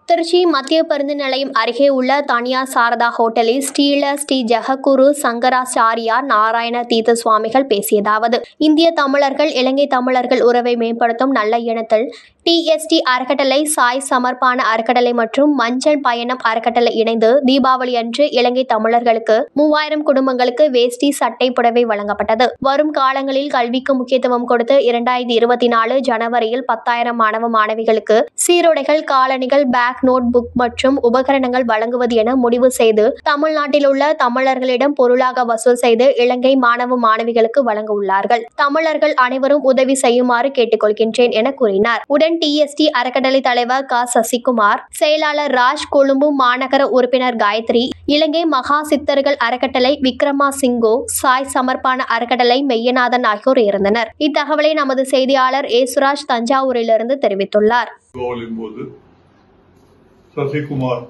திருச்சி மத்திய பேருந்து நிலையம் அருகே உள்ள தனியார் சாரதா ஹோட்டலில் ஸ்ரீல ஸ்ரீ ஜெககுரு சங்கராச்சாரியார் நாராயண தீர்த்த சுவாமிகள் பேசியதாவது இந்திய தமிழர்கள் இலங்கை தமிழர்கள் உறவை மேம்படுத்தும் நல்ல எண்ணத்தில் டிஎஸ்டி அறக்கட்டளை சாய் சமர்ப்பான அறக்கட்டளை மற்றும் மஞ்சள் பயணம் அறக்கட்டளை இணைந்து தீபாவளி அன்று இலங்கை தமிழர்களுக்கு மூவாயிரம் குடும்பங்களுக்கு வேஷ்டி சட்டை புடவை வழங்கப்பட்டது வரும் காலங்களில் கல்விக்கு முக்கியத்துவம் கொடுத்து இரண்டாயிரத்தி இருபத்தி நாலு ஜனவரியில் பத்தாயிரம் மாணவ மாணவிகளுக்கு சீருடைகள் காலணிகள் பேக் நோட் புக் மற்றும் உபகரணங்கள் வழங்குவது என முடிவு செய்து தமிழ்நாட்டில் உள்ள தமிழர்களிடம் பொருளாக வசூல் செய்து இலங்கை மாணவ மாணவிகளுக்கு வழங்க உள்ளார்கள் தமிழர்கள் அனைவரும் உதவி செய்யுமாறு கேட்டுக்கொள்கின்றேன் என கூறினார் உடன் டிஎஸ்டி அறக்கட்டளை தலைவர் க சசிகுமார் செயலாளர் ராஜ் கொழும்பு மாநகர உறுப்பினர் காயத்ரி இலங்கை மகா சித்தர்கள் அறக்கட்டளை விக்ரமா சிங்கோ சாய் சமர்ப்பான அறக்கட்டளை மெய்யநாதன் ஆகியோர் இருந்தனர் இத்தகவலை நமது செய்தியாளர் ஏசுராஜ் தஞ்சாவூரிலிருந்து தெரிவித்துள்ளார் கோவிலின் போது சசிகுமார்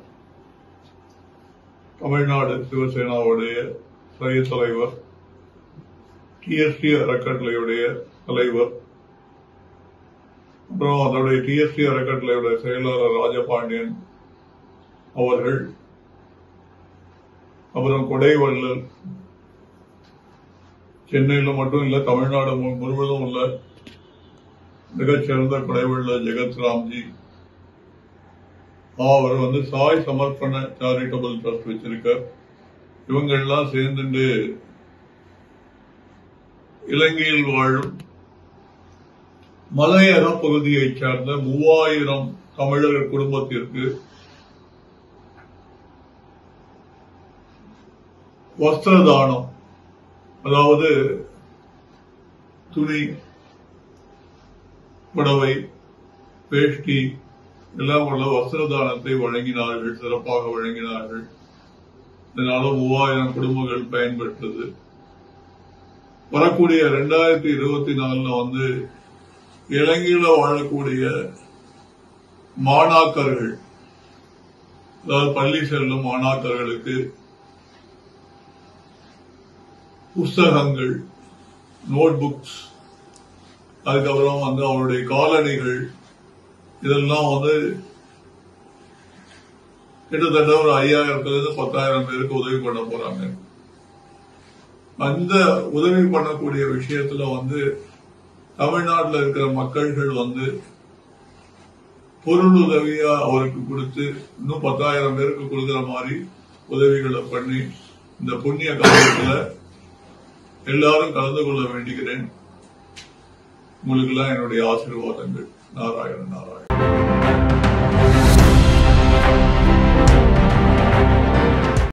தமிழ்நாடு சிவசேனாவுடைய துறை தலைவர் டிஎஸ்டி அறக்கட்டளையுடைய தலைவர் அப்புறம் அதோடைய டிஎஸ்டி அறக்கட்டளையுடைய செயலாளர் ராஜபாண்டியன் அவர்கள் அப்புறம் கொடைவள்ளல் சென்னையில மட்டும் இல்ல தமிழ்நாடு மு- முழுவதும் உள்ள மிகச்சிறந்த கொடைவள்ளல் ஜெகத் ராம்ஜி அவர் வந்து சாய் சமர்ப்பண சேரிட்டபிள் ட்ரஸ்ட் வச்சிருக்கார் இவங்க எல்லாம் சேர்ந்துட்டு இலங்கையில் வாழும் மலையக பகுதியைச் சார்ந்த மூவாயிரம் தமிழர் குடும்பத்திற்கு வஸ்திர தானம் அதாவது துணி புடவை வேஷ்டி எல்லாம் உள்ள வஸ்திர தானத்தை வழங்கினார்கள் சிறப்பாக வழங்கினார்கள் இதனால மூவாயிரம் குடும்பங்கள் பயன்பெற்றது வரக்கூடிய ரெண்டாயிரத்தி இருபத்தி நாலுல வந்து இலங்கையில வாழக்கூடிய மாணாக்கர்கள் அதாவது பள்ளி செல்லும் மாணாக்கர்களுக்கு புஸ்தகங்கள் நோட் புக்ஸ் அதுக்கப்புறம் வந்து அவருடைய காலணிகள் இதெல்லாம் வந்து கிட்டத்தட்ட ஒரு ஐயாயிரத்துல இருந்து பத்தாயிரம் பேருக்கு உதவி பண்ண போறாங்க அந்த உதவி பண்ணக்கூடிய விஷயத்துல வந்து தமிழ்நாட்டில் இருக்கிற மக்கள்கள் வந்து பொருள் உதவியா அவருக்கு கொடுத்து இன்னும் பத்தாயிரம் பேருக்கு கொடுக்கிற மாதிரி உதவிகளை பண்ணி இந்த புண்ணிய காலத்துல எல்லாரும் கலந்து கொள்ள வேண்டுகிறேன் உங்களுக்கு எல்லாம் என்னுடைய ஆசீர்வாதங்கள் நாராயணன் நாராயணன்